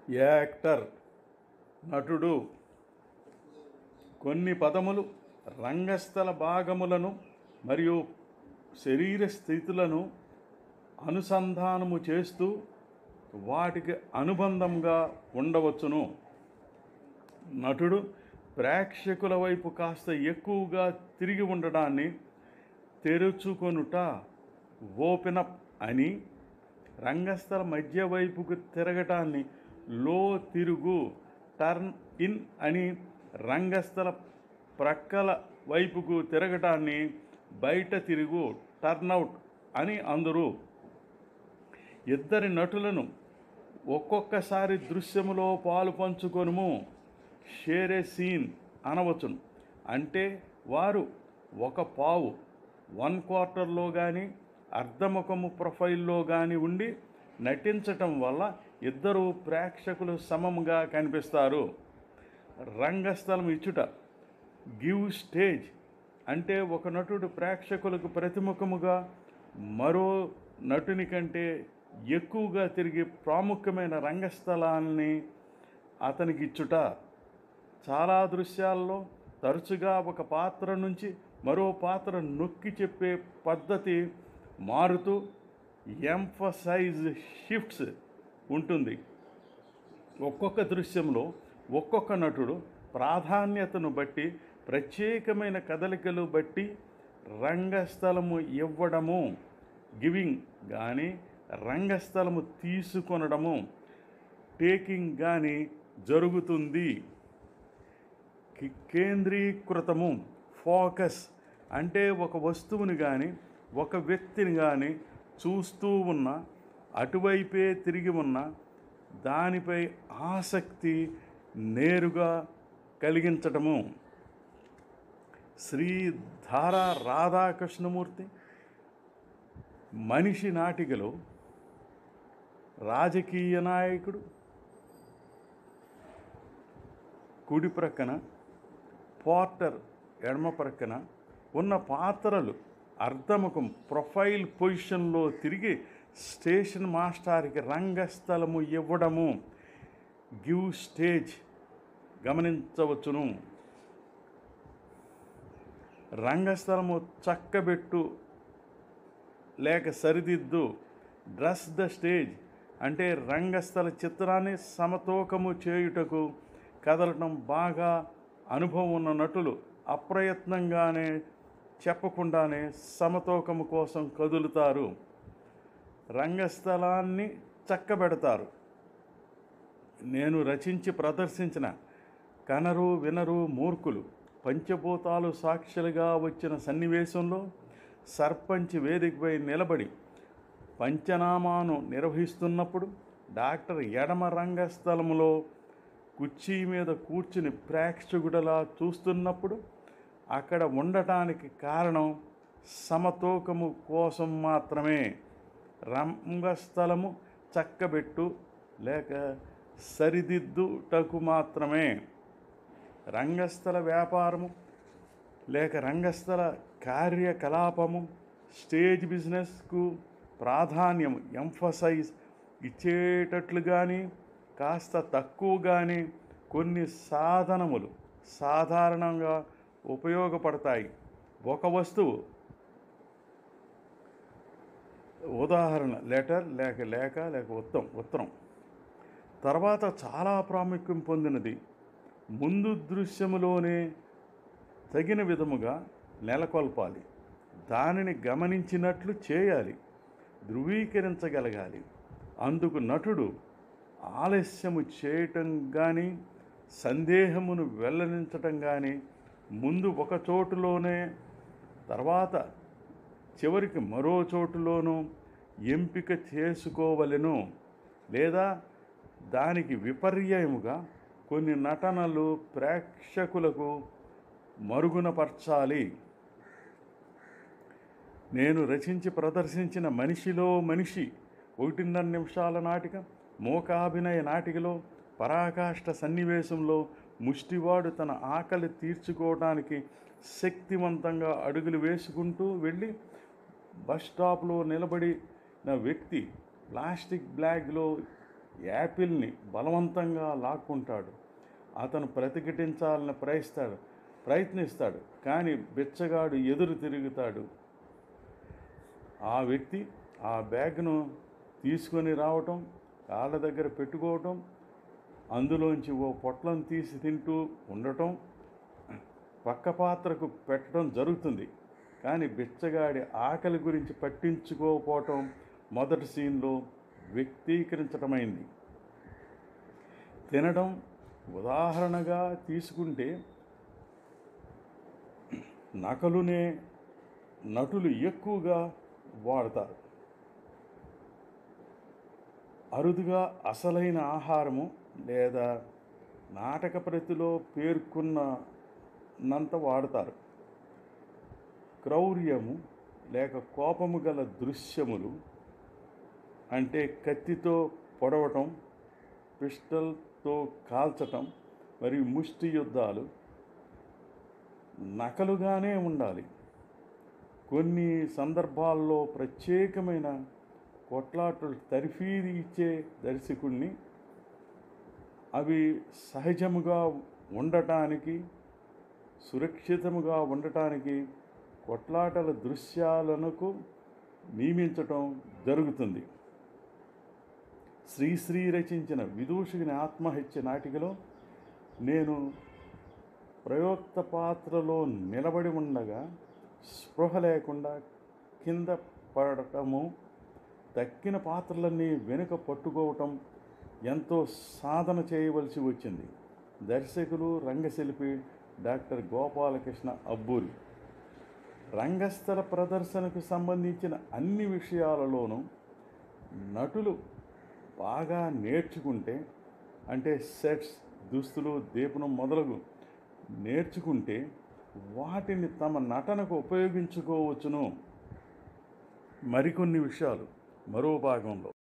actor నటుడు కొన్ని పదములు రంగస్థల భాగములను మరియు శరీర స్థితులను అనుసంధానము చేస్తూ వాటికి అనుబంధంగా ఉండవచ్చును నటుడు ప్రేక్షకుల వైపు కాస్త ఎక్కువగా తిరిగి ఉండడాన్ని తెరుచుకొనుట ఓపెన్ అప్ అని రంగస్థల మధ్య వైపుకు తిరగటాన్ని లో తిరుగు టర్న్ ఇన్ అని రంగస్థల ప్రక్కల వైపుకు తిరగటాన్ని బయట తిరుగు టర్నౌట్ అని అందరూ ఇద్దరి నటులను ఒక్కొక్కసారి దృశ్యములో పాలు పంచుకొనుము షేరే సీన్ అనవచ్చును అంటే వారు ఒక పావు వన్ క్వార్టర్లో కానీ అర్ధముఖము ప్రొఫైల్లో కానీ ఉండి నటించటం వల్ల ఇద్దరు ప్రేక్షకులు సమముగా కనిపిస్తారు రంగస్థలం ఇచ్చుట గివ్ స్టేజ్ అంటే ఒక నటుడు ప్రేక్షకులకు ప్రతిముఖముగా మరో నటుని కంటే ఎక్కువగా తిరిగి ప్రాముఖ్యమైన రంగస్థలాన్ని అతనికి ఇచ్చుట చాలా దృశ్యాల్లో తరచుగా ఒక పాత్ర నుంచి మరో పాత్ర నొక్కి చెప్పే పద్ధతి మారుతూ ఎంఫసైజ్ షిఫ్ట్స్ ఉంటుంది ఒక్కొక్క దృశ్యంలో ఒక్కొక్క నటుడు ప్రాధాన్యతను బట్టి ప్రత్యేకమైన కదలికలు బట్టి రంగస్థలము ఇవ్వడము గివింగ్ కానీ రంగస్థలము తీసుకొనడము టేకింగ్ కానీ జరుగుతుంది కి- కేంద్రీకృతము ఫోకస్ అంటే ఒక వస్తువుని కానీ ఒక వ్యక్తిని కానీ చూస్తూ ఉన్న అటువైపే తిరిగి ఉన్న దానిపై ఆసక్తి నేరుగా కలిగించటము శ్రీ ధారా రాధాకృష్ణమూర్తి మనిషి నాటికలో రాజకీయ నాయకుడు కుడి ప్రక్కన పోర్టర్ ఎడమ ప్రక్కన ఉన్న పాత్రలు అర్ధముఖం ప్రొఫైల్ పొజిషన్లో తిరిగి స్టేషన్ మాస్టర్కి రంగస్థలము ఇవ్వడము గివ్ స్టేజ్ గమనించవచ్చును రంగస్థలము చక్కబెట్టు లేక సరిదిద్దు డ్రెస్ ద స్టేజ్ అంటే రంగస్థల చిత్రాన్ని సమతూకము చేయుటకు కదలటం బాగా అనుభవం ఉన్న నటులు అప్రయత్నంగానే చెప్పకుండానే సమతూకము కోసం కదులుతారు రంగస్థలాన్ని చక్కబెడతారు నేను రచించి ప్రదర్శించిన కనరు వినరు మూర్ఖులు పంచభూతాలు సాక్షులుగా వచ్చిన సన్నివేశంలో సర్పంచ్ వేదికపై నిలబడి పంచనామాను నిర్వహిస్తున్నప్పుడు డాక్టర్ ఎడమ రంగస్థలములో కుర్చీ మీద కూర్చుని ప్రేక్షకుడలా చూస్తున్నప్పుడు అక్కడ ఉండటానికి కారణం సమతూకము కోసం మాత్రమే రంగస్థలము చక్కబెట్టు లేక సరిదిద్దుటకు మాత్రమే రంగస్థల వ్యాపారము లేక రంగస్థల కార్యకలాపము స్టేజ్ బిజినెస్కు ప్రాధాన్యం ఎంఫసైజ్ ఇచ్చేటట్లు కానీ కాస్త తక్కువ కానీ కొన్ని సాధనములు సాధారణంగా ఉపయోగపడతాయి ఒక వస్తువు ఉదాహరణ లెటర్ లేక లేఖ లేక ఉత్తరం ఉత్తరం తర్వాత చాలా ప్రాముఖ్యం పొందినది ముందు దృశ్యములోనే తగిన విధముగా నెలకొల్పాలి దానిని గమనించినట్లు చేయాలి ధృవీకరించగలగాలి అందుకు నటుడు ఆలస్యము చేయటం కానీ సందేహమును వెల్లడించటం కానీ ముందు ఒక చోటులోనే తర్వాత చివరికి మరో చోటులోనూ ఎంపిక చేసుకోవలెను లేదా దానికి విపర్యయముగా కొన్ని నటనలు ప్రేక్షకులకు మరుగునపరచాలి నేను రచించి ప్రదర్శించిన మనిషిలో మనిషి ఒకటిన్నర నిమిషాల నాటిక మూకాభినయ నాటికలో పరాకాష్ట సన్నివేశంలో ముష్టివాడు తన ఆకలి తీర్చుకోవడానికి శక్తివంతంగా అడుగులు వేసుకుంటూ వెళ్ళి బస్ స్టాప్లో నిలబడిన వ్యక్తి ప్లాస్టిక్ బ్యాగ్లో యాపిల్ని బలవంతంగా లాక్కుంటాడు అతను ప్రతిఘటించాలని ప్రయత్నిస్తాడు ప్రయత్నిస్తాడు కానీ బిచ్చగాడు ఎదురు తిరుగుతాడు ఆ వ్యక్తి ఆ బ్యాగ్ను తీసుకొని రావటం కాళ్ళ దగ్గర పెట్టుకోవటం అందులోంచి ఓ పొట్లం తీసి తింటూ ఉండటం పక్క పాత్రకు పెట్టడం జరుగుతుంది కానీ బిచ్చగాడి ఆకలి గురించి పట్టించుకోకపోవటం మొదటి సీన్లో వ్యక్తీకరించటమైంది తినడం ఉదాహరణగా తీసుకుంటే నకలునే నటులు ఎక్కువగా వాడతారు అరుదుగా అసలైన ఆహారము లేదా నాటక ప్రతిలో పేర్కొన్నంత వాడతారు క్రౌర్యము లేక కోపము గల దృశ్యములు అంటే కత్తితో పొడవటం పిస్టల్తో కాల్చటం మరియు ముష్టి యుద్ధాలు నకలుగానే ఉండాలి కొన్ని సందర్భాల్లో ప్రత్యేకమైన కొట్లాటలు తరిఫీది ఇచ్చే దర్శకుడిని అవి సహజముగా ఉండటానికి సురక్షితముగా ఉండటానికి కొట్లాటల దృశ్యాలకు నియమించటం జరుగుతుంది శ్రీశ్రీ రచించిన విదూషకుని ఆత్మహత్య నాటికలో నేను ప్రయోక్త పాత్రలో నిలబడి ఉండగా స్పృహ లేకుండా కింద పడటము దక్కిన పాత్రలన్నీ వెనుక పట్టుకోవటం ఎంతో సాధన చేయవలసి వచ్చింది దర్శకులు రంగశిల్పి డాక్టర్ గోపాలకృష్ణ అబ్బూరి రంగస్థల ప్రదర్శనకు సంబంధించిన అన్ని విషయాలలోనూ నటులు బాగా నేర్చుకుంటే అంటే సెట్స్ దుస్తులు దీపనం మొదలగు నేర్చుకుంటే వాటిని తమ నటనకు ఉపయోగించుకోవచ్చును మరికొన్ని విషయాలు మరో భాగంలో